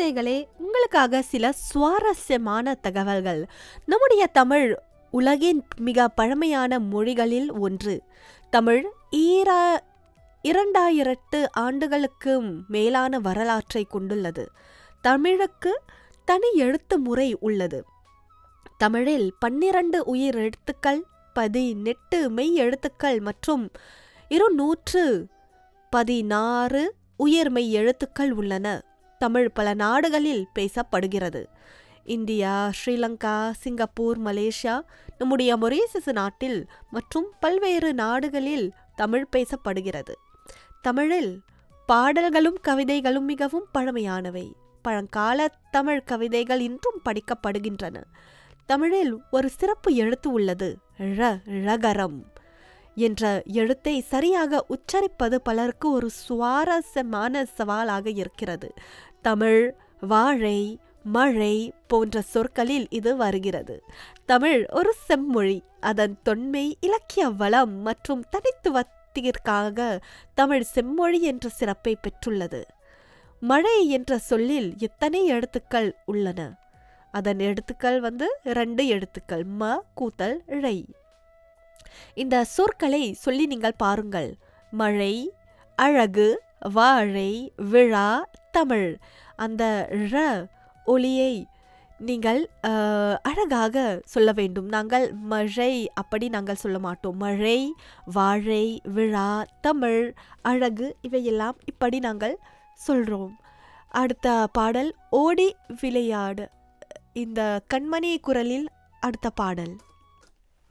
குழந்தைகளே உங்களுக்காக சில சுவாரஸ்யமான தகவல்கள் நம்முடைய தமிழ் உலகின் மிக பழமையான மொழிகளில் ஒன்று தமிழ் ஈரா இரண்டாயிரத்து ஆண்டுகளுக்கும் மேலான வரலாற்றை கொண்டுள்ளது தமிழுக்கு தனி எழுத்து முறை உள்ளது தமிழில் பன்னிரண்டு உயிர் எழுத்துக்கள் பதினெட்டு மெய் எழுத்துக்கள் மற்றும் இருநூற்று பதினாறு உயர்மெய் எழுத்துக்கள் உள்ளன தமிழ் பல நாடுகளில் பேசப்படுகிறது இந்தியா ஸ்ரீலங்கா சிங்கப்பூர் மலேசியா நம்முடைய மொரீசஸ் நாட்டில் மற்றும் பல்வேறு நாடுகளில் தமிழ் பேசப்படுகிறது தமிழில் பாடல்களும் கவிதைகளும் மிகவும் பழமையானவை பழங்கால தமிழ் கவிதைகள் இன்றும் படிக்கப்படுகின்றன தமிழில் ஒரு சிறப்பு எழுத்து உள்ளது ழ ழகரம் என்ற எழுத்தை சரியாக உச்சரிப்பது பலருக்கு ஒரு சுவாரஸ்யமான சவாலாக இருக்கிறது தமிழ் வாழை மழை போன்ற சொற்களில் இது வருகிறது தமிழ் ஒரு செம்மொழி அதன் தொன்மை இலக்கிய வளம் மற்றும் தனித்துவத்திற்காக தமிழ் செம்மொழி என்ற சிறப்பை பெற்றுள்ளது மழை என்ற சொல்லில் எத்தனை எழுத்துக்கள் உள்ளன அதன் எழுத்துக்கள் வந்து ரெண்டு எழுத்துக்கள் ம கூத்தல் ழை இந்த சொற்களை சொல்லி நீங்கள் பாருங்கள் மழை அழகு வாழை விழா தமிழ் அந்த ழ ஒளியை நீங்கள் அஹ், அழகாக சொல்ல வேண்டும் நாங்கள் மழை அப்படி நாங்கள் சொல்ல மாட்டோம் மழை வாழை விழா தமிழ் அழகு இவையெல்லாம் இப்படி நாங்கள் சொல்கிறோம் அடுத்த பாடல் ஓடி விளையாடு இந்த கண்மணி குரலில் அடுத்த பாடல்